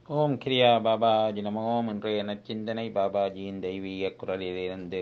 ஓம் கிரியா பாபாஜி நம ஓம் இன்றைய நச்சிந்தனை பாபாஜியின் தெய்வீக குரலிலிருந்து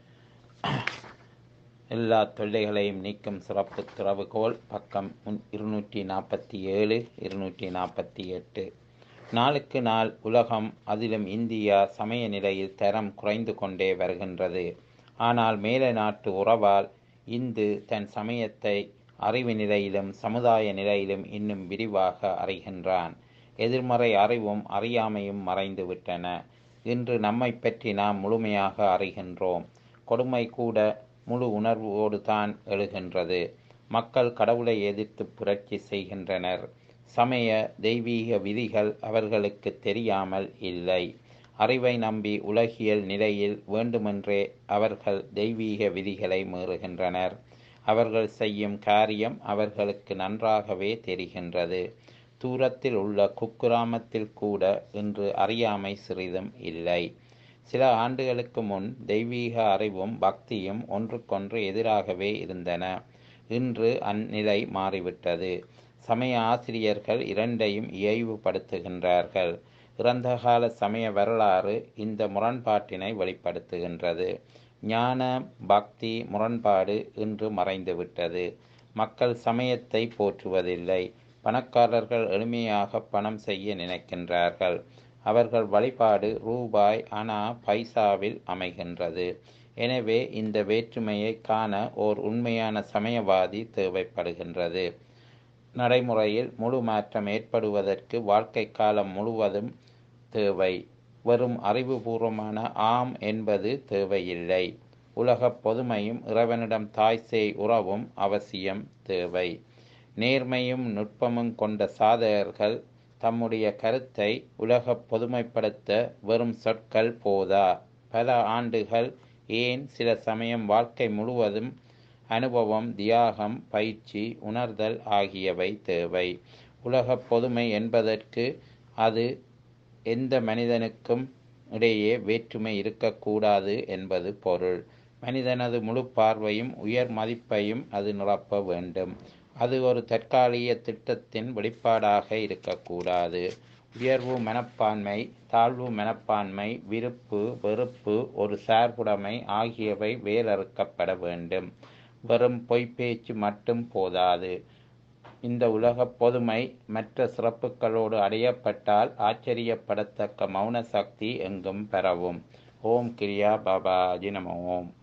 எல்லா தொல்லைகளையும் நீக்கும் சிறப்பு திறவுகோல் பக்கம் முன் இருநூற்றி நாற்பத்தி ஏழு இருநூற்றி நாற்பத்தி எட்டு நாளுக்கு நாள் உலகம் அதிலும் இந்தியா சமய நிலையில் தரம் குறைந்து கொண்டே வருகின்றது ஆனால் மேல நாட்டு உறவால் இந்து தன் சமயத்தை அறிவு நிலையிலும் சமுதாய நிலையிலும் இன்னும் விரிவாக அறிகின்றான் எதிர்மறை அறிவும் அறியாமையும் மறைந்து விட்டன இன்று நம்மை பற்றி நாம் முழுமையாக அறிகின்றோம் கொடுமை கூட முழு உணர்வோடு தான் எழுகின்றது மக்கள் கடவுளை எதிர்த்து புரட்சி செய்கின்றனர் சமய தெய்வீக விதிகள் அவர்களுக்கு தெரியாமல் இல்லை அறிவை நம்பி உலகியல் நிலையில் வேண்டுமென்றே அவர்கள் தெய்வீக விதிகளை மீறுகின்றனர் அவர்கள் செய்யும் காரியம் அவர்களுக்கு நன்றாகவே தெரிகின்றது தூரத்தில் உள்ள குக்கிராமத்தில் கூட இன்று அறியாமை சிறிதும் இல்லை சில ஆண்டுகளுக்கு முன் தெய்வீக அறிவும் பக்தியும் ஒன்றுக்கொன்று எதிராகவே இருந்தன இன்று அந்நிலை மாறிவிட்டது சமய ஆசிரியர்கள் இரண்டையும் இயைவுபடுத்துகின்றார்கள் இறந்த கால சமய வரலாறு இந்த முரண்பாட்டினை வெளிப்படுத்துகின்றது ஞான பக்தி முரண்பாடு இன்று மறைந்துவிட்டது மக்கள் சமயத்தை போற்றுவதில்லை பணக்காரர்கள் எளிமையாக பணம் செய்ய நினைக்கின்றார்கள் அவர்கள் வழிபாடு ரூபாய் அணா பைசாவில் அமைகின்றது எனவே இந்த வேற்றுமையை காண ஓர் உண்மையான சமயவாதி தேவைப்படுகின்றது நடைமுறையில் முழு மாற்றம் ஏற்படுவதற்கு வாழ்க்கை காலம் முழுவதும் தேவை வெறும் அறிவுபூர்வமான ஆம் என்பது தேவையில்லை உலகப் பொதுமையும் இறைவனிடம் தாய் சேய் உறவும் அவசியம் தேவை நேர்மையும் நுட்பமும் கொண்ட சாதகர்கள் தம்முடைய கருத்தை உலக பொதுமைப்படுத்த வெறும் சொற்கள் போதா பல ஆண்டுகள் ஏன் சில சமயம் வாழ்க்கை முழுவதும் அனுபவம் தியாகம் பயிற்சி உணர்தல் ஆகியவை தேவை உலக பொதுமை என்பதற்கு அது எந்த மனிதனுக்கும் இடையே வேற்றுமை இருக்கக்கூடாது என்பது பொருள் மனிதனது முழு பார்வையும் உயர் மதிப்பையும் அது நிரப்ப வேண்டும் அது ஒரு தற்காலிக திட்டத்தின் வெளிப்பாடாக இருக்கக்கூடாது உயர்வு மனப்பான்மை தாழ்வு மனப்பான்மை விருப்பு வெறுப்பு ஒரு சார்புடைமை ஆகியவை வேறறுக்கப்பட வேண்டும் வெறும் பொய்ப்பேச்சு மட்டும் போதாது இந்த உலக பொதுமை மற்ற சிறப்புகளோடு அடையப்பட்டால் ஆச்சரியப்படத்தக்க மௌன சக்தி எங்கும் பெறவும் ஓம் கிரியா பாபாஜி நம ஓம்